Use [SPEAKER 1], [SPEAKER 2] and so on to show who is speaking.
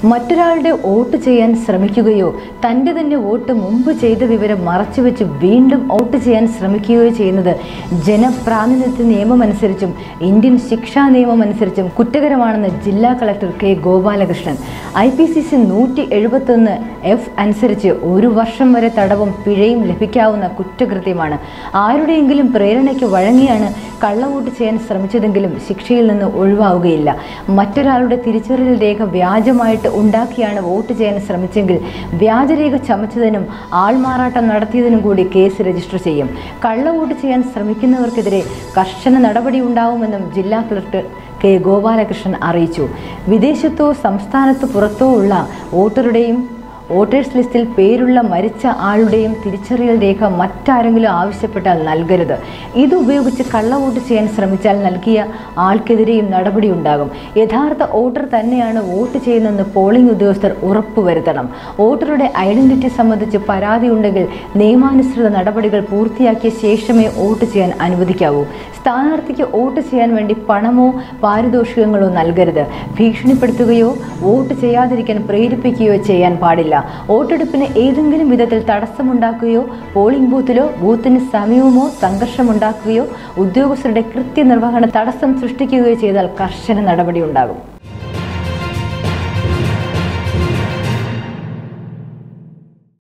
[SPEAKER 1] മറ്റൊരാളുടെ വോട്ട് ചെയ്യാൻ ശ്രമിക്കുകയോ തൻ്റെ തന്നെ വോട്ട് മുമ്പ് ചെയ്ത വിവരം മറച്ചുവെച്ച് വീണ്ടും വോട്ട് ചെയ്യാൻ ശ്രമിക്കുകയോ ചെയ്യുന്നത് ജനപ്രാതിനിധ്യ നിയമമനുസരിച്ചും ഇന്ത്യൻ ശിക്ഷാ നിയമമനുസരിച്ചും കുറ്റകരമാണെന്ന് ജില്ലാ collector K Gopalakrishnan I P C C നൂറ്റി എഴുപത്തൊന്ന് എഫ് അനുസരിച്ച് ഒരു വർഷം വരെ തടവും പിഴയും ലഭിക്കാവുന്ന കുറ്റകൃത്യമാണ് ആരുടെയെങ്കിലും പ്രേരണയ്ക്ക് വഴങ്ങിയാണ് കള്ളവോട്ട് ചെയ്യാൻ ശ്രമിച്ചതെങ്കിലും ശിക്ഷയിൽ നിന്ന് ഒഴിവാവുകയില്ല മറ്റൊരാളുടെ തിരിച്ചറിയൽ രേഖ വ്യാജമായിട്ട് ഉണ്ടാക്കിയാണ് വോട്ട് ചെയ്യാൻ ശ്രമിച്ചെങ്കിൽ വ്യാജരേഖ ചമച്ചതിനും ആൾമാറാട്ടം നടത്തിയതിനും കൂടി കേസ് രജിസ്റ്റർ ചെയ്യും കള്ളവോട്ട് ചെയ്യാൻ ശ്രമിക്കുന്നവർക്കെതിരെ കർശന നടപടി ഉണ്ടാവുമെന്നും ജില്ലാ കളക്ടർ കെ ഗോപാലകൃഷ്ണൻ അറിയിച്ചു വിദേശത്തോ സംസ്ഥാനത്ത് പുറത്തോ ഉള്ള വോട്ടറുടെയും വോട്ടേഴ്സ് ലിസ്റ്റിൽ പേരുള്ള മരിച്ച ആളുടെയും തിരിച്ചറിയൽ രേഖ മറ്റാരെങ്കിലും ആവശ്യപ്പെട്ടാൽ നൽകരുത് ഇത് ഉപയോഗിച്ച് കള്ളവോട്ട് ചെയ്യാൻ ശ്രമിച്ചാൽ നൽകിയ ആൾക്കെതിരെയും നടപടിയുണ്ടാകും യഥാർത്ഥ വോട്ടർ തന്നെയാണ് വോട്ട് ചെയ്യുന്നതെന്ന് പോളിംഗ് ഉദ്യോഗസ്ഥർ ഉറപ്പുവരുത്തണം വോട്ടറുടെ ഐഡന്റിറ്റി സംബന്ധിച്ച് പരാതി ഉണ്ടെങ്കിൽ നിയമാനുസൃത നടപടികൾ പൂർത്തിയാക്കിയ ശേഷമേ വോട്ട് ചെയ്യാൻ അനുവദിക്കാവൂ സ്ഥാനാർത്ഥിക്ക് വോട്ട് ചെയ്യാൻ വേണ്ടി പണമോ പാരിതോഷികങ്ങളോ നൽകരുത് ഭീഷണിപ്പെടുത്തുകയോ വോട്ട് ചെയ്യാതിരിക്കാൻ പ്രേരിപ്പിക്കുകയോ ചെയ്യാൻ പാടില്ല വോട്ടെടുപ്പിന് ഏതെങ്കിലും വിധത്തിൽ തടസ്സമുണ്ടാക്കുകയോ പോളിംഗ് ബൂത്തിലോ ബൂത്തിന് സമീപമോ സംഘർഷമുണ്ടാക്കുകയോ ഉദ്യോഗസ്ഥരുടെ കൃത്യനിർവഹണ തടസ്സം സൃഷ്ടിക്കുകയോ ചെയ്താൽ കർശന നടപടിയുണ്ടാകും